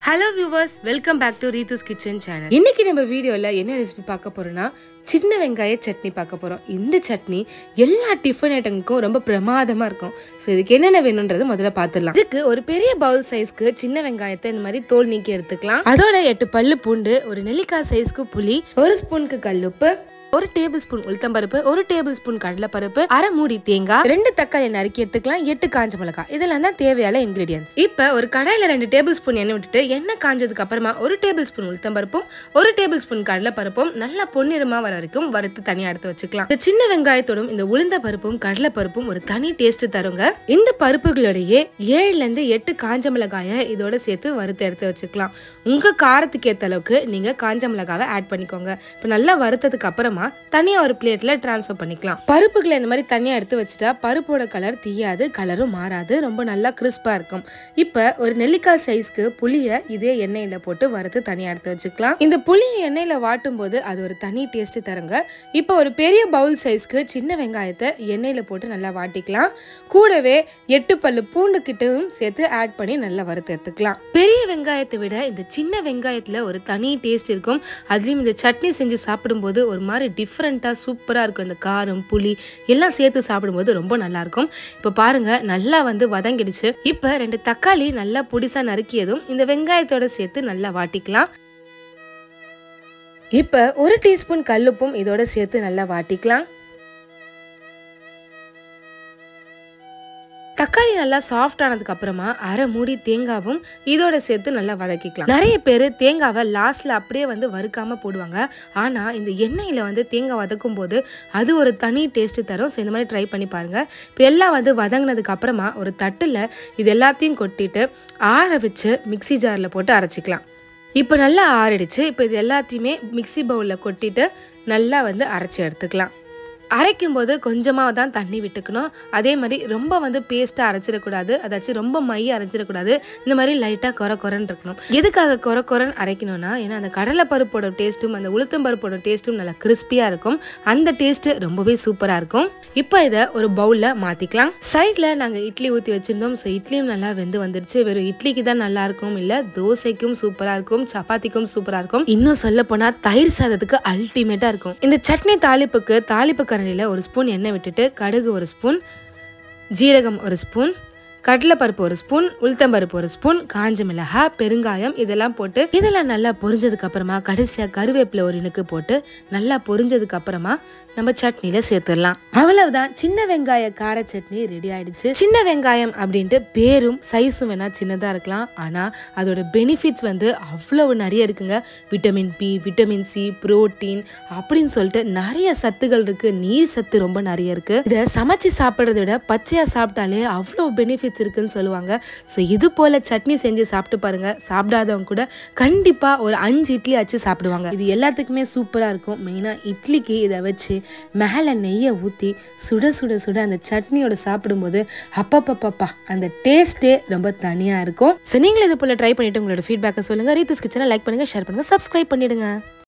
hello viewers welcome back to Reethu's kitchen channel இன்னைக்கு நம்ம வீடியோவில் என்ன ரெசிபி பார்க்க போறோம்னா சின்ன வெங்காய சட்னி பார்க்க போறோம் இந்த சட்னி எல்லா டிஃபன் ஐட்டங்களுக்கும் ரொம்ப பிரமாதமா இருக்கும் ஸோ இதுக்கு என்னென்ன வேணுன்றது முதல்ல பார்த்துடலாம் இதுக்கு ஒரு பெரிய பவுல் சைஸ்க்கு சின்ன வெங்காயத்தை இந்த மாதிரி தோல் நீக்கி எடுத்துக்கலாம் அதோட எட்டு பல்லு பூண்டு ஒரு நெல்லிக்காய் சைஸ்க்கு புளி ஒரு ஸ்பூனுக்கு கல்லுப்பு ஒரு டேபிள் ஸ்பூன் உளுத்தம்பருப்பு ஒரு டேபிள் ஸ்பூன் கடலைப்பருப்பு அரை மூடி தேங்காய் ரெண்டு தக்காளி நறுக்கி எடுத்துக்கலாம் எட்டு காஞ்ச மிளகாய் இதெல்லாம் தான் தேவையான இன்கிரீடியன்ஸ் இப்போ ஒரு கடாயில ரெண்டு டேபிள் ஸ்பூன் எண்ணெய் விட்டுட்டு எண்ணெய் காஞ்சதுக்கு அப்புறமா ஒரு டேபிள் ஸ்பூன் உளுத்தம்பருப்பும் ஒரு டேபிள் ஸ்பூன் கடலைப்பருப்பும் நல்லா பொன்னிறமா வர வரைக்கும் வறுத்து தனியா எடுத்து வச்சுக்கலாம் இந்த சின்ன வெங்காயத்தோடும் இந்த உளுந்த பருப்பும் கடலைப்பருப்பும் ஒரு தனி டேஸ்ட் தருங்க இந்த பருப்புகளோடையே ஏழுல இருந்து எட்டு காஞ்ச மிளகாயை இதோட சேர்த்து வறுத்து எடுத்து வச்சுக்கலாம் உங்க காரத்துக்கு ஏத்த அளவுக்கு நீங்க காஞ்ச மிளகாவை ஆட் பண்ணிக்கோங்க இப்போ நல்லா வறுத்ததுக்கு அப்புறமா தனியா ஒரு பிளேட்ல டிரான்ஸ்ஃபர் பண்ணிக்கலாம் பருப்புகளை இந்த மாதிரி தனியா எடுத்து வச்சுட்டா பருப்போட கலர் தீயாது கலரும் மாறாது ரொம்ப நல்லா கிறிஸ்பா இருக்கும் இப்போ ஒரு நெல்லிக்காய் சைஸ்க்கு புளியை இதே எண்ணெயில போட்டு வறுத்து தனியா எடுத்து வச்சுக்கலாம் இந்த புளியை எண்ணெயில வாட்டும் போது அது ஒரு தனி டேஸ்ட் தருங்க இப்போ ஒரு பெரிய பவுல் சைஸ்க்கு சின்ன வெங்காயத்தை எண்ணெயில போட்டு நல்லா வாட்டிக்கலாம் கூடவே எட்டு பல்லு பூண்டு கிட்டவும் சேர்த்து ஆட் பண்ணி நல்லா வறுத்து எடுத்துக்கலாம் பெரிய வெங்காயத்தை விட இந்த சின்ன வெங்காயத்துல ஒரு தனி டேஸ்ட் இருக்கும் அதுலயும் இந்த சட்னி செஞ்சு சாப்பிடும்போது ஒரு மாதிரி டிஃப்ரெண்ட்டாக சூப்பராக இருக்கும் இந்த காரம் புளி எல்லாம் சேர்த்து சாப்பிடும்போது ரொம்ப நல்லா இருக்கும் இப்போ பாருங்க நல்லா வந்து வதங்கிடுச்சு இப்போ ரெண்டு தக்காளி நல்லா புடிசா நறுக்கியதும் இந்த வெங்காயத்தோட சேர்த்து நல்லா வாட்டிக்கலாம் இப்போ ஒரு டீஸ்பூன் கல்லுப்பும் இதோட சேர்த்து நல்லா வாட்டிக்கலாம் தக்காளி நல்லா சாஃப்ட் ஆனதுக்கு அப்புறமா அரை மூடி தேங்காவும் இதோட சேர்த்து நல்லா வதக்கிக்கலாம் நிறைய பேர் தேங்காவை லாஸ்ட்ல அப்படியே வந்து வறுக்காம போடுவாங்க ஆனா இந்த எண்ணெயில வந்து தேங்காய் வதக்கும் போது அது ஒரு தனி டேஸ்ட் தரும் ஸோ இந்த மாதிரி ட்ரை பண்ணி பாருங்க இப்போ எல்லாம் வந்து வதங்கினதுக்கு அப்புறமா ஒரு தட்டுல இது எல்லாத்தையும் கொட்டிட்டு ஆற வச்சு மிக்ஸி ஜார்ல போட்டு அரைச்சிக்கலாம் இப்போ நல்லா ஆறிடுச்சு இப்போ இது எல்லாத்தையுமே மிக்ஸி பவுலில் கொட்டிட்டு நல்லா வந்து அரைச்சி எடுத்துக்கலாம் அரைக்கும் போது கொஞ்சமாக தான் தண்ணி விட்டுக்கணும் அதே மாதிரி ரொம்ப வந்து பேஸ்ட்டாக அரைச்சிடக்கூடாது அதாச்சும் ரொம்ப மைய அரைச்சிடக்கூடாது இந்த மாதிரி லைட்டாக கொர கொரன்னு இருக்கணும் எதுக்காக கொர கொரன்னு அரைக்கணும்னா ஏன்னா அந்த கடலை பருப்போட டேஸ்ட்டும் அந்த உளுத்தம் பருப்போட டேஸ்ட்டும் நல்லா கிறிஸ்பியாக இருக்கும் அந்த டேஸ்ட்டு ரொம்பவே சூப்பராக இருக்கும் இப்போ இதை ஒரு பவுலில் மாற்றிக்கலாம் சைடில் நாங்கள் இட்லி ஊற்றி வச்சுருந்தோம் ஸோ இட்லியும் நல்லா வெந்து வந்துருச்சு வெறும் இட்லிக்கு தான் நல்லா இருக்கும் இல்லை தோசைக்கும் சூப்பராக இருக்கும் சப்பாத்திக்கும் சூப்பராக இருக்கும் இன்னும் சொல்ல போனால் தயிர் சாதத்துக்கு அல்டிமேட்டாக இருக்கும் இந்த சட்னி தாளிப்புக்கு தாளிப்பு கரண்டியில் ஒரு ஸ்பூன் எண்ணெய் விட்டுட்டு கடுகு ஒரு ஸ்பூன் ஜீரகம் ஒரு ஸ்பூன் கடலைப்பருப்பு ஒரு ஸ்பூன் உளுத்தம்பருப்பு ஒரு ஸ்பூன் காஞ்ச மிளகாய் பெருங்காயம் இதெல்லாம் போட்டு இதெல்லாம் நல்லா பொரிஞ்சதுக்கு அப்புறமா கடைசியாக கருவேப்பிலை ஒரு இனுக்கு போட்டு நல்லா பொரிஞ்சதுக்கு அப்புறமா நம்ம சட்னியில சேர்த்துடலாம் அவ்வளவுதான் சின்ன வெங்காய கார சட்னி ரெடி ஆயிடுச்சு சின்ன வெங்காயம் அப்படின்ட்டு பேரும் சைஸும் வேணா சின்னதா இருக்கலாம் ஆனா அதோட பெனிஃபிட்ஸ் வந்து அவ்வளவு நிறைய இருக்குங்க vitamin B vitamin C protein அப்படின்னு சொல்லிட்டு நிறைய சத்துகள் இருக்கு நீர் சத்து ரொம்ப நிறைய இருக்கு இதை சமைச்சு சாப்பிட்றத விட பச்சையா சாப்பிட்டாலே அவ்வளோ பெனிஃபிட்ஸ் இருக்குன்னு சொல்லுவாங்க ஸோ இது போல சட்னி செஞ்சு சாப்பிட்டு பாருங்க சாப்பிடாதவங்க கூட கண்டிப்பா ஒரு அஞ்சு இட்லி ஆச்சு சாப்பிடுவாங்க இது எல்லாத்துக்குமே சூப்பரா இருக்கும் மெயினா இட்லிக்கு இதை வச்சு மேலே நெய்யை ஊற்றி சுட சுட சுட அந்த சட்னியோட சாப்பிடும்போது அப்பப்பப்பப்பா அந்த டேஸ்ட்டே ரொம்ப தனியாக இருக்கும் ஸோ நீங்களும் இது போல் ட்ரை பண்ணிட்டு உங்களோட ஃபீட்பேக்கை சொல்லுங்கள் ரீத்துஸ் கிச்சனை லைக் பண்ணுங்கள் ஷேர் பண்ணுங்கள் சப்ஸ்கிரைப் பண்ணிடுங்க